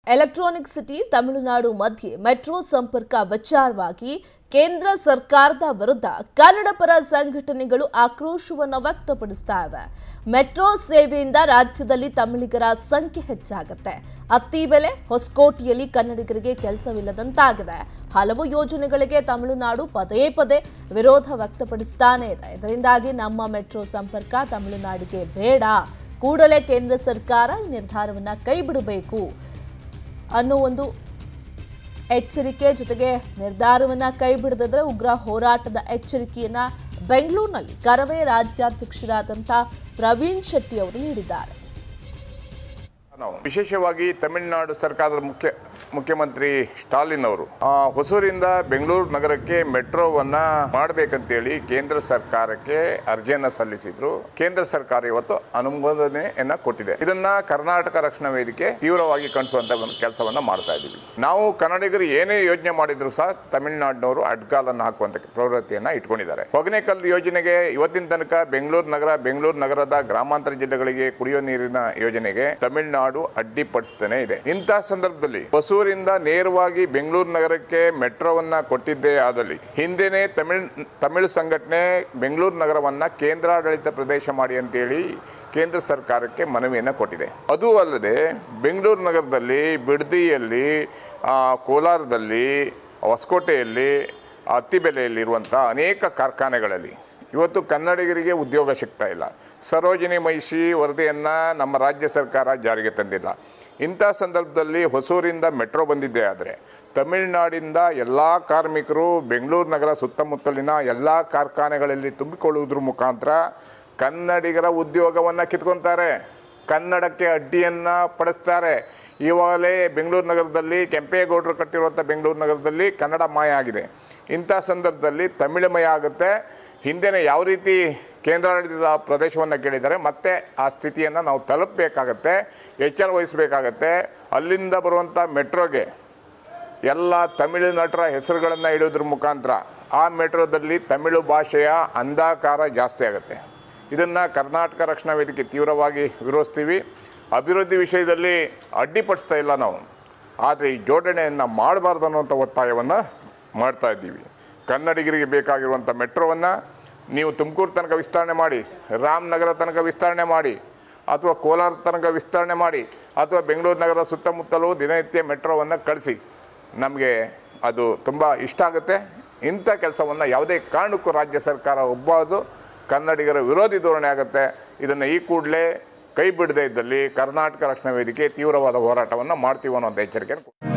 electronic city Tamil Nadu ಮಧ್ಯೆ metro ಸಂಪರ್ಕ ವಿಚಾರವಾಗಿ ಕೇಂದ್ರ ಸರ್ಕಾರದ ವಿರುದ್ಧ ಕನ್ನಡ ಪರ ಸಂಘಟನೆಗಳು ಆಕ್ರೋಶವನ್ನು ವ್ಯಕ್ತಪಡಿಸ್ತಾ ಇವೆ ಮೆಟ್ರೋ ಸೇವೆಯಿಂದ ರಾಜ್ಯದಲ್ಲಿ ತಮಿಳಿಗರ ಸಂಖ್ಯೆ ಹೆಚ್ಚಾಗುತ್ತೆ ಅತ್ತಿ ಬೆಲೆ ಹೊಸಕೋಟೆಯಲ್ಲಿ ಕನ್ನಡಿಗರಿಗೆ ಕೆಲಸವಿಲ್ಲದಂತಾಗಿದೆ ಹಲವು ಯೋಜನೆಗಳಿಗೆ ತಮಿಳುನಾಡು ಪದೇ ಪದೇ ವಿರೋಧ ವ್ಯಕ್ತಪಡಿಸ್ತಾನೆ ಇದೆ ಇದರಿಂದಾಗಿ ನಮ್ಮ ಮೆಟ್ರೋ ಸಂಪರ್ಕ ತಮಿಳುನಾಡಿಗೆ ಬೇಡ ಕೂಡಲೇ ಕೇಂದ್ರ ಸರ್ಕಾರ ಈ ನಿರ್ಧಾರವನ್ನು ಕೈಬಿಡಬೇಕು ಅನ್ನೋ ಒಂದು ಎಚ್ಚರಿಕೆ ಜೊತೆಗೆ ನಿರ್ಧಾರವನ್ನ ಕೈ ಬಿಡದಿದ್ರೆ ಉಗ್ರ ಹೋರಾಟದ ಎಚ್ಚರಿಕೆಯನ್ನ ಬೆಂಗಳೂರಿನಲ್ಲಿ ಕರವೇ ರಾಜ್ಯಾಧ್ಯಕ್ಷರಾದಂಥ ಪ್ರವೀಣ್ ಶೆಟ್ಟಿ ಅವರು ನೀಡಿದ್ದಾರೆ ನಾವು ವಿಶೇಷವಾಗಿ ತಮಿಳುನಾಡು ಸರ್ಕಾರದ ಮುಖ್ಯ ಮುಖ್ಯಮಂತ್ರಿ ಸ್ಟಾಲಿನ್ ಅವರು ಆ, ಹೊಸೂರಿಂದ ಬೆಂಗಳೂರು ನಗರಕ್ಕೆ ಮೆಟ್ರೋವನ್ನ ಮಾಡಬೇಕಂತೇಳಿ ಕೇಂದ್ರ ಸರ್ಕಾರಕ್ಕೆ ಅರ್ಜಿಯನ್ನ ಸಲ್ಲಿಸಿದ್ರು ಕೇಂದ್ರ ಸರ್ಕಾರ ಇವತ್ತು ಅನುಮೋದನೆಯನ್ನ ಕೊಟ್ಟಿದೆ ಇದನ್ನ ಕರ್ನಾಟಕ ರಕ್ಷಣಾ ವೇದಿಕೆ ತೀವ್ರವಾಗಿ ಕಣಿಸುವಂತ ಒಂದು ಕೆಲಸವನ್ನ ಮಾಡ್ತಾ ಇದ್ದೀವಿ ನಾವು ಕನ್ನಡಿಗರು ಏನೇ ಯೋಜನೆ ಮಾಡಿದ್ರು ಸಹ ತಮಿಳುನಾಡಿನವರು ಅಡ್ಗಾಲನ್ನು ಹಾಕುವಂತ ಪ್ರವೃತ್ತಿಯನ್ನ ಇಟ್ಕೊಂಡಿದ್ದಾರೆ ಹೊಗನೇಕಲ್ ಯೋಜನೆಗೆ ಇವತ್ತಿನ ತನಕ ಬೆಂಗಳೂರು ನಗರ ಬೆಂಗಳೂರು ನಗರದ ಗ್ರಾಮಾಂತರ ಜಿಲ್ಲೆಗಳಿಗೆ ಕುಡಿಯೋ ನೀರಿನ ಯೋಜನೆಗೆ ತಮಿಳುನಾಡು ಅಡ್ಡಿಪಡಿಸ್ತಾನೆ ಇದೆ ಇಂತಹ ಸಂದರ್ಭದಲ್ಲಿ ಹೊಸೂರಿಂದ ನೇರವಾಗಿ ಬೆಂಗಳೂರು ನಗರಕ್ಕೆ ಮೆಟ್ರೋವನ್ನ ಕೊಟ್ಟಿದ್ದೇ ಆದಲ್ಲಿ ಹಿಂದೆನೆ ತಮಿಳ್ ತಮಿಳು ಸಂಘಟನೆ ಬೆಂಗಳೂರು ನಗರವನ್ನ ಕೇಂದ್ರಾಡಳಿತ ಪ್ರದೇಶ ಮಾಡಿ ಅಂತೇಳಿ ಕೇಂದ್ರ ಸರ್ಕಾರಕ್ಕೆ ಮನವಿಯನ್ನು ಕೊಟ್ಟಿದೆ ಅದು ಅಲ್ಲದೆ ಬೆಂಗಳೂರು ನಗರದಲ್ಲಿ ಬಿಡದಿಯಲ್ಲಿ ಆ, ಕೋಲಾರದಲ್ಲಿ ಹೊಸಕೋಟೆಯಲ್ಲಿ ಅತ್ತಿಬೆಲೆಯಲ್ಲಿರುವಂಥ ಅನೇಕ ಕಾರ್ಖಾನೆಗಳಲ್ಲಿ ಇವತ್ತು ಕನ್ನಡಿಗರಿಗೆ ಉದ್ಯೋಗ ಸಿಗ್ತಾ ಇಲ್ಲ ಸರೋಜಿನಿ ಮಹಿಷಿ ವರದಿಯನ್ನು ನಮ್ಮ ರಾಜ್ಯ ಸರ್ಕಾರ ಜಾರಿಗೆ ತಂದಿಲ್ಲ ಇಂಥ ಸಂದರ್ಭದಲ್ಲಿ ಹೊಸೂರಿಂದ ಮೆಟ್ರೋ ಬಂದಿದ್ದೇ ಆದರೆ ತಮಿಳುನಾಡಿಂದ ಎಲ್ಲ ಕಾರ್ಮಿಕರು ಬೆಂಗಳೂರು ನಗರ ಸುತ್ತಮುತ್ತಲಿನ ಎಲ್ಲ ಕಾರ್ಖಾನೆಗಳಲ್ಲಿ ತುಂಬಿಕೊಳ್ಳುವುದ್ರ ಮುಖಾಂತರ ಕನ್ನಡಿಗರ ಉದ್ಯೋಗವನ್ನು ಕಿತ್ಕೊತಾರೆ ಕನ್ನಡಕ್ಕೆ ಅಡ್ಡಿಯನ್ನು ಪಡಿಸ್ತಾರೆ ಇವಾಗಲೇ ಬೆಂಗಳೂರು ನಗರದಲ್ಲಿ ಕೆಂಪೇಗೌಡರು ಕಟ್ಟಿರುವಂಥ ಬೆಂಗಳೂರು ನಗರದಲ್ಲಿ ಕನ್ನಡ ಮಾಯ ಆಗಿದೆ ಇಂಥ ಸಂದರ್ಭದಲ್ಲಿ ತಮಿಳುಮಯ ಆಗುತ್ತೆ ಹಿಂದೆನೇ ಯಾವ ರೀತಿ ಕೇಂದ್ರಾಡಳಿತದ ಪ್ರದೇಶವನ್ನು ಕೇಳಿದ್ದಾರೆ ಮತ್ತೆ ಆ ಸ್ಥಿತಿಯನ್ನು ನಾವು ತಲುಪಬೇಕಾಗತ್ತೆ ಎಚ್ಚರ ವಹಿಸಬೇಕಾಗತ್ತೆ ಅಲ್ಲಿಂದ ಬರುವಂಥ ಮೆಟ್ರೋಗೆ ಎಲ್ಲ ತಮಿಳು ನಟರ ಹೆಸರುಗಳನ್ನು ಇಡೋದ್ರ ಮುಖಾಂತರ ಆ ಮೆಟ್ರೋದಲ್ಲಿ ತಮಿಳು ಭಾಷೆಯ ಅಂಧಾಕಾರ ಜಾಸ್ತಿ ಆಗುತ್ತೆ ಇದನ್ನು ಕರ್ನಾಟಕ ರಕ್ಷಣಾ ವೇದಿಕೆ ತೀವ್ರವಾಗಿ ವಿರೋಧಿಸ್ತೀವಿ ಅಭಿವೃದ್ಧಿ ವಿಷಯದಲ್ಲಿ ಅಡ್ಡಿಪಡಿಸ್ತಾ ಇಲ್ಲ ನಾವು ಆದರೆ ಈ ಜೋಡಣೆಯನ್ನು ಮಾಡಬಾರ್ದು ಅನ್ನುವಂಥ ಒತ್ತಾಯವನ್ನು ಮಾಡ್ತಾ ಇದ್ದೀವಿ ಕನ್ನಡಿಗರಿಗೆ ಬೇಕಾಗಿರುವಂಥ ಮೆಟ್ರೋವನ್ನು ನೀವು ತುಮಕೂರು ತನಕ ವಿಸ್ತರಣೆ ಮಾಡಿ ರಾಮನಗರ ತನಕ ವಿಸ್ತರಣೆ ಮಾಡಿ ಅಥವಾ ಕೋಲಾರ ತನಕ ವಿಸ್ತರಣೆ ಮಾಡಿ ಅಥವಾ ಬೆಂಗಳೂರು ನಗರ ಸುತ್ತಮುತ್ತಲೂ ದಿನನಿತ್ಯ ಮೆಟ್ರೋವನ್ನು ಕಳಿಸಿ ನಮಗೆ ಅದು ತುಂಬ ಇಷ್ಟ ಆಗುತ್ತೆ ಇಂಥ ಕೆಲಸವನ್ನು ಯಾವುದೇ ಕಾರಣಕ್ಕೂ ರಾಜ್ಯ ಸರ್ಕಾರ ಒಬ್ಬದು ಕನ್ನಡಿಗರ ವಿರೋಧಿ ಧೋರಣೆ ಆಗುತ್ತೆ ಇದನ್ನು ಈ ಕೂಡಲೇ ಕೈ ಬಿಡದೇ ಇದ್ದಲ್ಲಿ ಕರ್ನಾಟಕ ರಕ್ಷಣಾ ವೇದಿಕೆ ತೀವ್ರವಾದ ಹೋರಾಟವನ್ನು ಮಾಡ್ತೀವಿ ಅನ್ನೋಂಥ ಎಚ್ಚರಿಕೆ